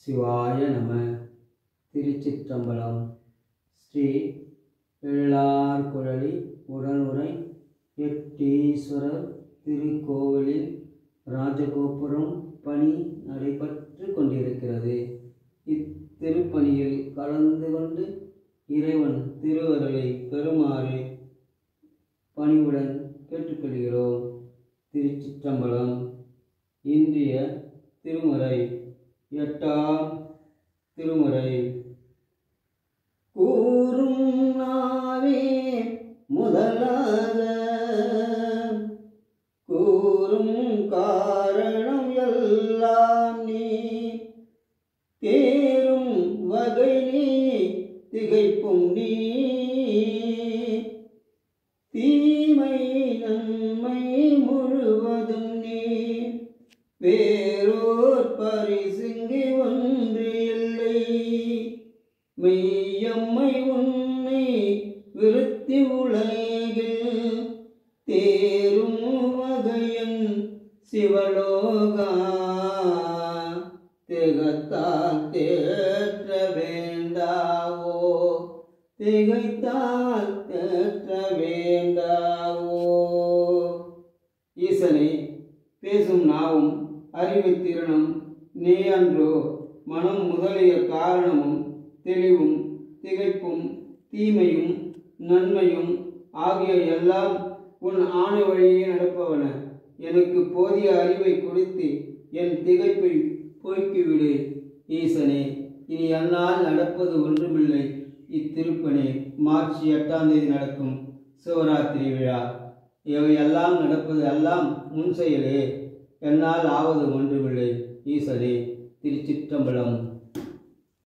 சிவாய நம திருச்சிற்றம்பலம் ஸ்ரீ எழிலார் குழலி உடனுரை எட்டீஸ்வரர் திருக்கோவிலில் ராஜகோபுரம் பணி நடைபெற்று கொண்டிருக்கிறது இத்திருப்பணியில் கலந்து கொண்டு இறைவன் திருவருளை பெறுமாறு பணிவுடன் கேட்டுக்கொள்கிறோம் திருச்சிற்றம்பலம் இன்றைய திருமுறை எட்டாம் திருமுறை கூறும் நாவே முதலாக கூறும் காரணம் எல்லாம் நீ தேரும் வகை நீ திகைப்பும் நீ தீமை நன்மை முழுவதும் நீ வேறோர் பரிசுங்கி ஒன்று இல்லை மெய்யம்மை உன்னை விருத்தி உலகில் தேரும் வகையன் சிவலோகா திகத்தால் தேற்ற வேண்டாவோ திகைத்தால் தேற்ற வேண்டாவோ ஈசனை பேசும் நாவும் அறிவு திறனும் நீ அன்றோ மனம் முதலிய காரணமும் தெளிவும் திகைப்பும் தீமையும் நன்மையும் ஆகிய எல்லாம் உன் ஆணை வழியே நடப்பவன எனக்கு போதிய அறிவை கொடுத்து என் திகைப்பை போக்கிவிடு ஈசனே இனி என்னால் நடப்பது ஒன்றுமில்லை இத்திருப்பணி மார்ச் எட்டாம் தேதி நடக்கும் சிவராத்திரி விழா இவை எல்லாம் நடப்பது எல்லாம் முன் செயலே என்னால் ஆவது ஒன்றுமில்லை ஈசனே திருச்சிற்றம்பலம்